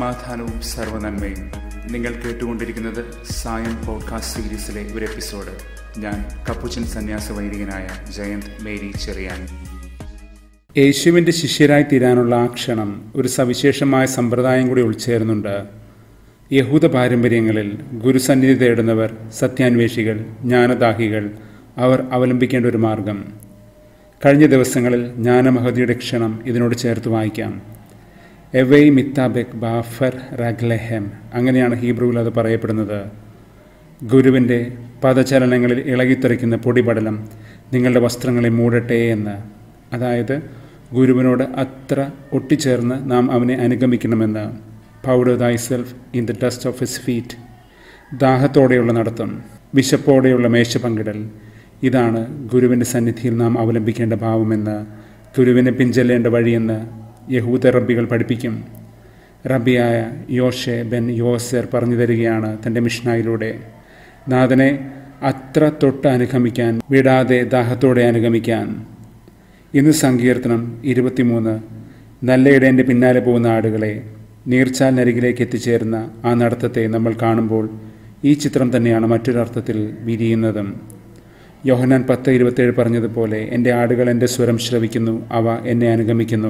സമാധാനവും സർവനന്മയും നിങ്ങൾ കേട്ടുകൊണ്ടിരിക്കുന്നത് സായം പോഡ്കാസ്റ്റ് സീരീസിലെ ഒരു എപ്പിസോഡ് ഞാൻ കപ്പുച്ചൻ സന്യാസ വൈദികനായ ജയന്ത് മേരി ചെറിയാൻ യേശുവിൻ്റെ ശിഷ്യരായി തീരാനുള്ള ആ ക്ഷണം ഒരു സവിശേഷമായ സമ്പ്രദായം കൂടി ഉൾച്ചേർന്നുണ്ട് യഹൂദ പാരമ്പര്യങ്ങളിൽ ഗുരുസന്നിധി തേടുന്നവർ സത്യാന്വേഷികൾ ജ്ഞാനദാഹികൾ അവർ അവലംബിക്കേണ്ട ഒരു മാർഗം കഴിഞ്ഞ ദിവസങ്ങളിൽ ജ്ഞാനമഹതിയുടെ ക്ഷണം ഇതിനോട് ചേർത്ത് വായിക്കാം എവൈ മിത്താബെക് ബാഫർ റഗ്ലെഹം അങ്ങനെയാണ് ഹീബ്രുവിൽ അത് പറയപ്പെടുന്നത് ഗുരുവിൻ്റെ പദചലനങ്ങളിൽ ഇളകിത്തെറിക്കുന്ന പൊടിപടലം നിങ്ങളുടെ വസ്ത്രങ്ങളെ മൂടട്ടെ എന്ന് അതായത് ഗുരുവിനോട് അത്ര ഒട്ടിച്ചേർന്ന് നാം അവനെ അനുഗമിക്കണമെന്ന് powder thyself in the dust of his feet ദാഹത്തോടെയുള്ള നടത്തം വിശപ്പോടെയുള്ള മേശ പങ്കിടൽ ഇതാണ് ഗുരുവിൻ്റെ സന്നിധിയിൽ നാം അവലംബിക്കേണ്ട ഭാവമെന്ന് ഗുരുവിനെ പിഞ്ചെല്ലേണ്ട വഴിയെന്ന് യഹൂദ റബ്ബികൾ പഠിപ്പിക്കും റബ്ബിയായ യോഷെ ബെൻ യോസർ പറഞ്ഞു തരികയാണ് തൻ്റെ മിഷ്നായിലൂടെ നാഥനെ അത്ര തൊട്ട് അനുഗമിക്കാൻ വിടാതെ ദാഹത്തോടെ അനുഗമിക്കാൻ ഇന്ന് സങ്കീർത്തനം ഇരുപത്തിമൂന്ന് നല്ല ഇടേൻ്റെ പിന്നാലെ പോകുന്ന ആടുകളെ നീർച്ചാലിനരികിലേക്ക് എത്തിച്ചേരുന്ന ആ നടത്തത്തെ നമ്മൾ കാണുമ്പോൾ ഈ ചിത്രം തന്നെയാണ് മറ്റൊരർത്ഥത്തിൽ വിരിയുന്നതും യോഹനാൻ പത്ത് ഇരുപത്തേഴ് പറഞ്ഞതുപോലെ എൻ്റെ ആടുകൾ എൻ്റെ സ്വരം ശ്രവിക്കുന്നു അവ എന്നെ അനുഗമിക്കുന്നു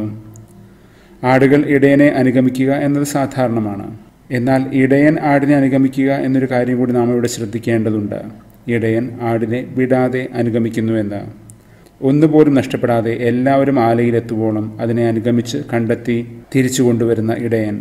ആടുകൾ ഇടയനെ അനുഗമിക്കുക എന്നത് സാധാരണമാണ് എന്നാൽ ഇടയൻ ആടിനെ അനുഗമിക്കുക എന്നൊരു കാര്യം കൂടി നാം ഇവിടെ ശ്രദ്ധിക്കേണ്ടതുണ്ട് ഇടയൻ ആടിനെ വിടാതെ അനുഗമിക്കുന്നുവെന്ന് ഒന്നുപോലും നഷ്ടപ്പെടാതെ എല്ലാവരും ആലയിലെത്തുവോളം അതിനെ അനുഗമിച്ച് കണ്ടെത്തി തിരിച്ചു കൊണ്ടുവരുന്ന ഇടയൻ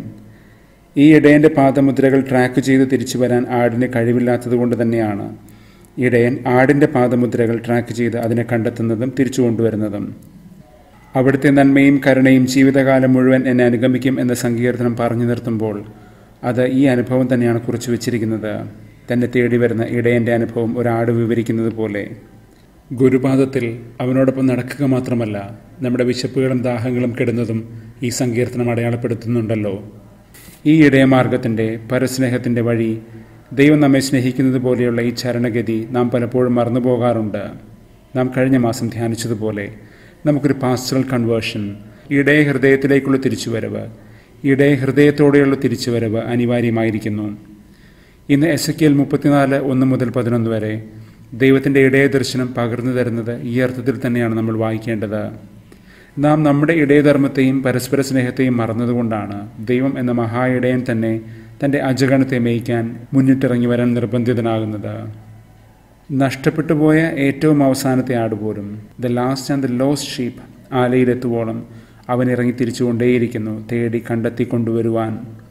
ഈ ഇടയൻ്റെ പാദമുദ്രകൾ ട്രാക്ക് ചെയ്ത് തിരിച്ചു വരാൻ ആടിന് കഴിവില്ലാത്തത് കൊണ്ട് തന്നെയാണ് ഇടയൻ ആടിൻ്റെ പാദമുദ്രകൾ ട്രാക്ക് ചെയ്ത് അതിനെ കണ്ടെത്തുന്നതും തിരിച്ചു കൊണ്ടുവരുന്നതും അവിടുത്തെ നന്മയും കരുണയും ജീവിതകാലം മുഴുവൻ എന്നെ അനുഗമിക്കും എന്ന സങ്കീർത്തനം പറഞ്ഞു നിർത്തുമ്പോൾ അത് ഈ അനുഭവം തന്നെയാണ് കുറിച്ചു വച്ചിരിക്കുന്നത് തന്നെ തേടി വരുന്ന ഇടയൻ്റെ അനുഭവം ഒരാട് വിവരിക്കുന്നത് പോലെ ഗുരുപാദത്തിൽ അവനോടൊപ്പം നടക്കുക മാത്രമല്ല നമ്മുടെ വിശപ്പുകളും ദാഹങ്ങളും കെടുന്നതും ഈ സങ്കീർത്തനം അടയാളപ്പെടുത്തുന്നുണ്ടല്ലോ ഈ ഇടയമാർഗത്തിൻ്റെ പരസ്നേഹത്തിൻ്റെ വഴി ദൈവം നമ്മെ സ്നേഹിക്കുന്നത് പോലെയുള്ള ഈ ചരണഗതി നാം പലപ്പോഴും മറന്നു പോകാറുണ്ട് നാം കഴിഞ്ഞ മാസം ധ്യാനിച്ചതുപോലെ നമുക്കൊരു പാസ്റ്ററൽ കൺവേർഷൻ ഇടയ ഹൃദയത്തിലേക്കുള്ള തിരിച്ചുവരവ് ഇടയ ഹൃദയത്തോടെയുള്ള തിരിച്ചുവരവ് അനിവാര്യമായിരിക്കുന്നു ഇന്ന് എസ് എ കെൽ മുപ്പത്തിനാല് ഒന്ന് മുതൽ പതിനൊന്ന് വരെ ദൈവത്തിൻ്റെ ഇടയ ദർശനം പകർന്നു തരുന്നത് ഈ അർത്ഥത്തിൽ തന്നെയാണ് നമ്മൾ വായിക്കേണ്ടത് നാം നമ്മുടെ ഇടയധർമ്മത്തെയും പരസ്പര സ്നേഹത്തെയും മറന്നതുകൊണ്ടാണ് ദൈവം എന്ന മഹാ ഇടയൻ തന്നെ തൻ്റെ അജഗണത്തെ മേയ്ക്കാൻ മുന്നിട്ടിറങ്ങി വരാൻ നിർബന്ധിതനാകുന്നത് നഷ്ടപ്പെട്ടു പോയ ഏറ്റവും അവസാനത്തെ ആട് പോലും the last and the lost sheep ആലയിലെത്തുവോളം അവൻ ഇറങ്ങി തിരിച്ചുകൊണ്ടേയിരിക്കുന്നു തേടി കണ്ടെത്തി കൊണ്ടുവരുവാൻ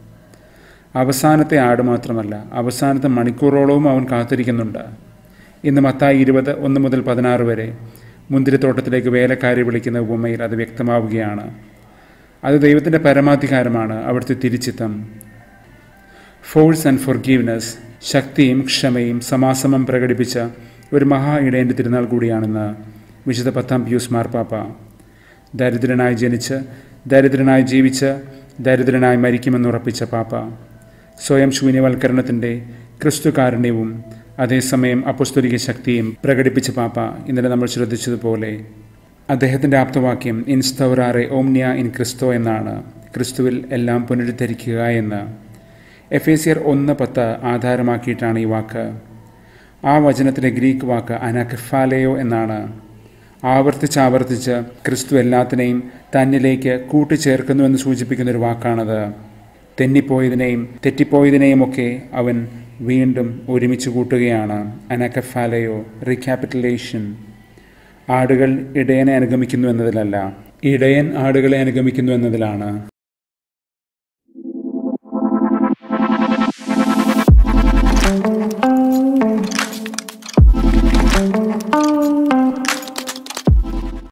അവസാനത്തെ ആട് മാത്രമല്ല അവസാനത്തെ മണിക്കൂറോളവും അവൻ കാത്തിരിക്കുന്നുണ്ട് ഇന്ന് മത്തായി ഇരുപത് ഒന്ന് മുതൽ പതിനാറ് വരെ മുന്തിരിത്തോട്ടത്തിലേക്ക് വേലക്കാരി വിളിക്കുന്ന ഉപമയിൽ അത് വ്യക്തമാവുകയാണ് അത് ദൈവത്തിൻ്റെ പരമാധികാരമാണ് അവിടുത്തെ തിരിച്ചിത്തം ഫോഴ്സ് ആൻഡ് ഫോർഗീവ്നെസ് ശക്തിയും ക്ഷമയും സമാസമം പ്രകടിപ്പിച്ച ഒരു മഹാ ഇടയൻ്റെ തിരുനാൾ കൂടിയാണെന്ന് വിശുദ്ധ പത്താം പ്യൂസ് മാർപ്പാപ്പ ദരിദ്രനായി ജനിച്ച് ദരിദ്രനായി ജീവിച്ച് ദരിദ്രനായി മരിക്കുമെന്നുറപ്പിച്ച പാപ്പ സ്വയം ശൂന്യവൽക്കരണത്തിൻ്റെ ക്രിസ്തുകാരുണ്യവും അതേസമയം അപുസ്തുലിക ശക്തിയും പ്രകടിപ്പിച്ച പാപ്പ ഇന്നലെ നമ്മൾ ശ്രദ്ധിച്ചതുപോലെ അദ്ദേഹത്തിൻ്റെ ആപ്തവാക്യം ഇൻസ്തൗറാറെ ഓംനിയ ഇൻ ക്രിസ്തോ എന്നാണ് ക്രിസ്തുവിൽ എല്ലാം പുനരുദ്ധരിക്കുക എന്ന് എഫ് എ സിയർ ഒന്ന് പത്ത് ആധാരമാക്കിയിട്ടാണ് ഈ വാക്ക് ആ വചനത്തിലെ ഗ്രീക്ക് വാക്ക് അനകഫാലയോ എന്നാണ് ആവർത്തിച്ചാവർത്തിച്ച് ക്രിസ്തു എല്ലാത്തിനെയും തന്നിലേക്ക് കൂട്ടിച്ചേർക്കുന്നു എന്ന് സൂചിപ്പിക്കുന്ന ഒരു വാക്കാണത് തെന്നിപ്പോയതിനെയും തെറ്റിപ്പോയതിനെയും ഒക്കെ അവൻ വീണ്ടും ഒരുമിച്ച് കൂട്ടുകയാണ് അനക്കഫാലയോ റീക്യാപിറ്റലേഷൻ ആടുകൾ ഇടയനെ അനുഗമിക്കുന്നു എന്നതിലല്ല ഇടയൻ ആടുകളെ അനുഗമിക്കുന്നു എന്നതിലാണ്